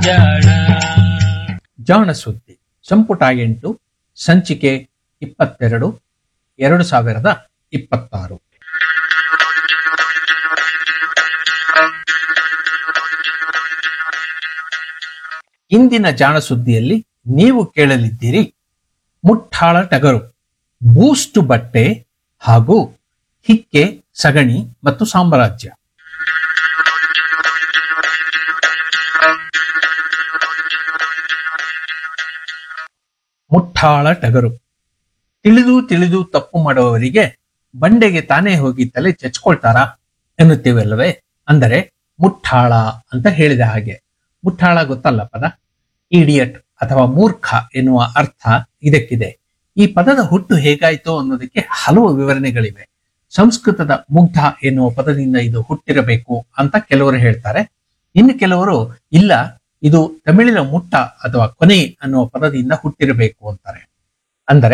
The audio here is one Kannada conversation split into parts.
ಜಾಣ ಜಾಣ ಸುದ್ದಿ ಸಂಪುಟ ಎಂಟು ಸಂಚಿಕೆ ಇಪ್ಪತ್ತೆರಡು ಎರಡು ಸಾವಿರದ ಇಪ್ಪತ್ತಾರು ಇಂದಿನ ಜಾಣ ಸುದ್ದಿಯಲ್ಲಿ ನೀವು ಕೇಳಲಿದ್ದೀರಿ ಮುಟ್ಟಾಳ ಟಗರು ಬೂಸ್ಟ್ ಬಟ್ಟೆ ಹಾಗೂ ಹಿಕ್ಕೆ ಸಗಣಿ ಮತ್ತು ಸಾಮ್ರಾಜ್ಯ ಮುಟ್ಟಾಳ ಟಗರು ತಿಳಿದು ತಿಳಿದು ತಪ್ಪು ಮಾಡುವವರಿಗೆ ಬಂಡೆಗೆ ತಾನೇ ಹೋಗಿ ತಲೆ ಚಚ್ಕೊಳ್ತಾರಾ ಎನ್ನುತ್ತೇವಲ್ಲವೇ ಅಂದರೆ ಮುಟ್ಟಾಳ ಅಂತ ಹೇಳಿದ ಹಾಗೆ ಮುಟ್ಟಾಳ ಗೊತ್ತಲ್ಲ ಪದ ಇಡಿಯಟ್ ಅಥವಾ ಮೂರ್ಖ ಎನ್ನುವ ಅರ್ಥ ಇದಕ್ಕಿದೆ ಈ ಪದದ ಹುಟ್ಟು ಹೇಗಾಯಿತು ಅನ್ನೋದಕ್ಕೆ ಹಲವು ವಿವರಣೆಗಳಿವೆ ಸಂಸ್ಕೃತದ ಮುಗ್ಧ ಎನ್ನುವ ಪದದಿಂದ ಇದು ಹುಟ್ಟಿರಬೇಕು ಅಂತ ಕೆಲವರು ಹೇಳ್ತಾರೆ ಇನ್ನು ಕೆಲವರು ಇಲ್ಲ ಇದು ತಮಿಳಿನ ಮುಟ್ಟ ಅಥವಾ ಕೊನೆ ಅನ್ನುವ ಪದದಿಂದ ಹುಟ್ಟಿರಬೇಕು ಅಂತಾರೆ ಅಂದರೆ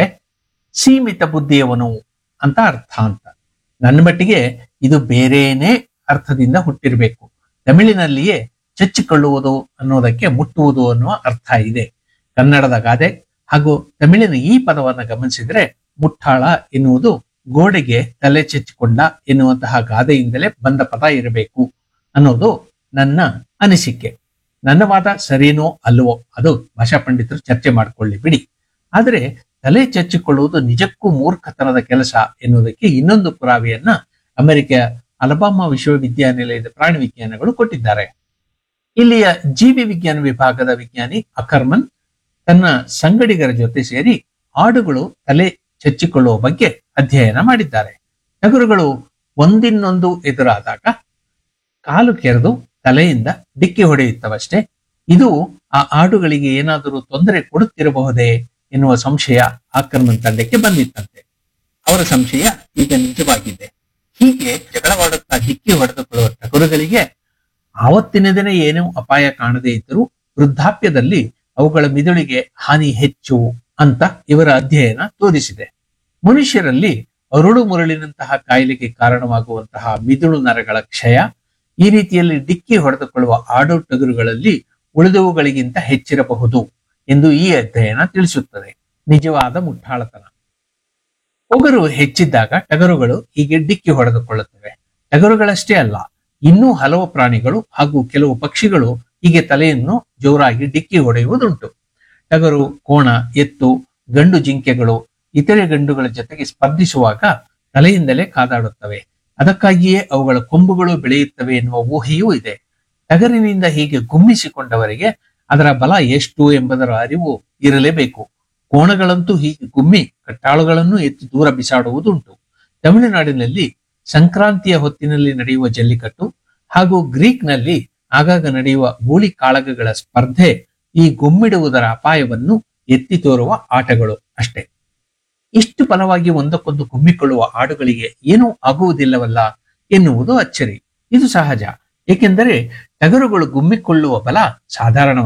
ಸೀಮಿತ ಬುದ್ಧಿಯವನು ಅಂತ ಅರ್ಥ ಅಂತ ನನ್ನ ಮಟ್ಟಿಗೆ ಇದು ಬೇರೇನೇ ಅರ್ಥದಿಂದ ಹುಟ್ಟಿರಬೇಕು ತಮಿಳಿನಲ್ಲಿಯೇ ಚಚ್ಚಿಕೊಳ್ಳುವುದು ಅನ್ನೋದಕ್ಕೆ ಮುಟ್ಟುವುದು ಅನ್ನುವ ಅರ್ಥ ಇದೆ ಕನ್ನಡದ ಗಾದೆ ಹಾಗೂ ತಮಿಳಿನ ಈ ಪದವನ್ನು ಗಮನಿಸಿದ್ರೆ ಮುಟ್ಟಾಳ ಎನ್ನುವುದು ಗೋಡೆಗೆ ತಲೆ ಚೆಚ್ಚಿಕೊಂಡ ಎನ್ನುವಂತಹ ಗಾದೆಯಿಂದಲೇ ಬಂದ ಪದ ಇರಬೇಕು ಅನ್ನೋದು ನನ್ನ ಅನಿಸಿಕೆ ನನ್ನ ವಾದ ಸರಿನೋ ಅಲ್ವೋ ಅದು ಭಾಷಾ ಪಂಡಿತರು ಚರ್ಚೆ ಮಾಡಿಕೊಳ್ಳಿ ಬಿಡಿ ಆದರೆ ತಲೆ ಚಚ್ಚಿಕೊಳ್ಳುವುದು ನಿಜಕ್ಕೂ ಮೂರ್ಖತನದ ಕೆಲಸ ಎನ್ನುವುದಕ್ಕೆ ಇನ್ನೊಂದು ಪುರಾವೆಯನ್ನ ಅಮೆರಿಕ ಅಲಬಾಮಾ ವಿಶ್ವವಿದ್ಯಾನಿಲಯದ ಪ್ರಾಣಿ ವಿಜ್ಞಾನಗಳು ಕೊಟ್ಟಿದ್ದಾರೆ ಇಲ್ಲಿಯ ಜೀವಿ ವಿಜ್ಞಾನ ವಿಭಾಗದ ವಿಜ್ಞಾನಿ ಅಕರ್ಮನ್ ತನ್ನ ಸಂಗಡಿಗರ ಜೊತೆ ಸೇರಿ ಆಡುಗಳು ತಲೆ ಚಚ್ಚಿಕೊಳ್ಳುವ ಬಗ್ಗೆ ಅಧ್ಯಯನ ಮಾಡಿದ್ದಾರೆ ಟಗರುಗಳು ಒಂದಿನ್ನೊಂದು ಎದುರಾದಾಗ ಕಾಲು ಕೆರೆದು ತಲೆಯಿಂದ ಡಿಕ್ಕಿ ಹೊಡೆಯುತ್ತವಷ್ಟೇ ಇದು ಆ ಆಡುಗಳಿಗೆ ಏನಾದರೂ ತೊಂದರೆ ಕೊಡುತ್ತಿರಬಹುದೇ ಎನ್ನುವ ಸಂಶಯ ಆಕ್ರಮಣ ತಂಡಕ್ಕೆ ಬಂದಿತ್ತಂತೆ ಅವರ ಸಂಶಯ ಈಗ ನಿಜವಾಗಿದೆ ಹೀಗೆ ಜಗಳವಾಡುತ್ತಾ ಡಿಕ್ಕಿ ಹೊಡೆದುಕೊಳ್ಳುವ ಟಗರುಗಳಿಗೆ ಆವತ್ತಿನ ದಿನ ಏನೂ ಅಪಾಯ ಕಾಣದೇ ಇದ್ದರೂ ವೃದ್ಧಾಪ್ಯದಲ್ಲಿ ಅವುಗಳ ಮಿದುಳಿಗೆ ಹಾನಿ ಹೆಚ್ಚು ಅಂತ ಇವರ ಅಧ್ಯಯನ ತೋರಿಸಿದೆ ಮನುಷ್ಯರಲ್ಲಿ ಅರುಳು ಮುರುಳಿನಂತಹ ಕಾಯಿಲೆಗೆ ಕಾರಣವಾಗುವಂತಹ ಮಿದುಳು ನರಗಳ ಕ್ಷಯ ಈ ರೀತಿಯಲ್ಲಿ ಡಿಕ್ಕಿ ಹೊಡೆದುಕೊಳ್ಳುವ ಆಡು ಟಗರುಗಳಲ್ಲಿ ಉಳಿದವುಗಳಿಗಿಂತ ಹೆಚ್ಚಿರಬಹುದು ಎಂದು ಈ ಅಧ್ಯಯನ ತಿಳಿಸುತ್ತದೆ ನಿಜವಾದ ಮುಟ್ಟಾಳತನ ಒಗರು ಹೆಚ್ಚಿದ್ದಾಗ ಟಗರುಗಳು ಹೀಗೆ ಡಿಕ್ಕಿ ಹೊಡೆದುಕೊಳ್ಳುತ್ತವೆ ಟಗರುಗಳಷ್ಟೇ ಅಲ್ಲ ಇನ್ನೂ ಹಲವು ಪ್ರಾಣಿಗಳು ಹಾಗೂ ಕೆಲವು ಪಕ್ಷಿಗಳು ಹೀಗೆ ತಲೆಯನ್ನು ಜೋರಾಗಿ ಡಿಕ್ಕಿ ಹೊಡೆಯುವುದುಂಟು ಟಗರು ಕೋಣ ಎತ್ತು ಗಂಡು ಜಿಂಕೆಗಳು ಇತರೆ ಗಂಡುಗಳ ಜೊತೆಗೆ ಸ್ಪರ್ಧಿಸುವಾಗ ತಲೆಯಿಂದಲೇ ಕಾದಾಡುತ್ತವೆ ಅದಕ್ಕಾಗಿಯೇ ಅವುಗಳ ಕೊಂಬುಗಳು ಬೆಳೆಯುತ್ತವೆ ಎನ್ನುವ ಊಹೆಯೂ ಇದೆ ಟಗರಿನಿಂದ ಹೀಗೆ ಗುಮ್ಮಿಸಿಕೊಂಡವರಿಗೆ ಅದರ ಬಲ ಎಷ್ಟು ಎಂಬುದರ ಅರಿವು ಇರಲೇಬೇಕು ಕೋಣಗಳಂತೂ ಹೀಗೆ ಗುಮ್ಮಿ ಕಟ್ಟಾಳುಗಳನ್ನು ಎತ್ತಿ ದೂರ ಬಿಸಾಡುವುದುಂಟು ತಮಿಳುನಾಡಿನಲ್ಲಿ ಸಂಕ್ರಾಂತಿಯ ಹೊತ್ತಿನಲ್ಲಿ ನಡೆಯುವ ಜಲ್ಲಿಕಟ್ಟು ಹಾಗೂ ಗ್ರೀಕ್ನಲ್ಲಿ ಆಗಾಗ ನಡೆಯುವ ಗೂಳಿ ಕಾಳಗಗಳ ಸ್ಪರ್ಧೆ ಈ ಗುಮ್ಮಿಡುವುದರ ಅಪಾಯವನ್ನು ಎತ್ತಿ ತೋರುವ ಆಟಗಳು ಅಷ್ಟೇ ಇಷ್ಟು ಬಲವಾಗಿ ಒಂದಕ್ಕೊಂದು ಗುಮ್ಮಿಕೊಳ್ಳುವ ಆಡುಗಳಿಗೆ ಏನೂ ಆಗುವುದಿಲ್ಲವಲ್ಲ ಎನ್ನುವುದು ಅಚ್ಚರಿ ಇದು ಸಹಜ ಏಕೆಂದರೆ ಟಗರುಗಳು ಗುಮ್ಮಿಕೊಳ್ಳುವ ಬಲ ಸಾಧಾರಣ